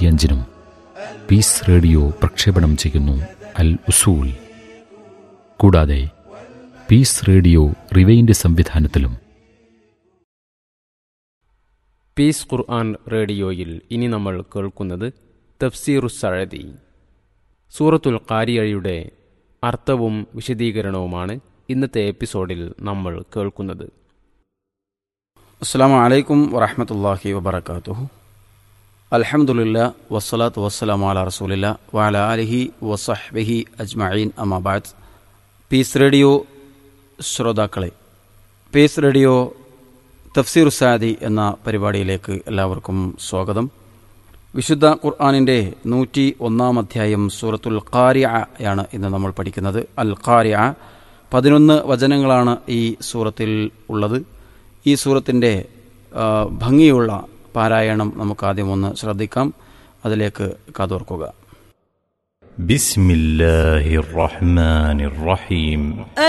ഇരുപത്തിയഞ്ചിനും piece radio പ്രക്ഷേപണം ചെയ്യുന്നു അൽ ഉസൂൽ കൂടാതെ പീസ് റേഡിയോ റിവൈൻഡ് സംവിധാനത്തിലും പീസ് ഖുർആൻ റേഡിയോയിൽ ഇനി നമ്മൾ കേൾക്കുന്നത് തഫ്സീറു സഴതി സൂറത്തുൽ കാരിയയുടെ അർത്ഥവും വിശദീകരണവുമാണ് ഇന്നത്തെ എപ്പിസോഡിൽ നമ്മൾ കേൾക്കുന്നത് അസ്സാം വലൈക്കും വറഹമത്തല്ലാഹി വബർക്കാത്തു അലഹമുല്ല വസ്സലാത്തു വസ്സലാം അല റസൂലില്ല വാല അലിഹി വസഹ്ബിഹി അജ്മഈൻ അമാബാദ് പീസ് റേഡിയോ ശ്രോതാക്കളെ പീസ് റേഡിയോ തഫ്സീർ സാദി എന്ന പരിപാടിയിലേക്ക് എല്ലാവർക്കും സ്വാഗതം വിശുദ്ധ ഖുർആാനിൻ്റെ നൂറ്റി ഒന്നാം അധ്യായം സൂറത്തുൽ ഖാരിയ ആണ് ഇന്ന് നമ്മൾ പഠിക്കുന്നത് അൽ ഖാരിയ പതിനൊന്ന് വചനങ്ങളാണ് ഈ സൂറത്തിൽ ഉള്ളത് ഈ സൂറത്തിൻ്റെ ആ, ഭംഗിയുള്ള പാരായണം നമുക്ക് ആദ്യം ഒന്ന് ശ്രദ്ധിക്കാം അതിലേക്ക് കാതോർക്കുക بسم الله الرحمن الرحيم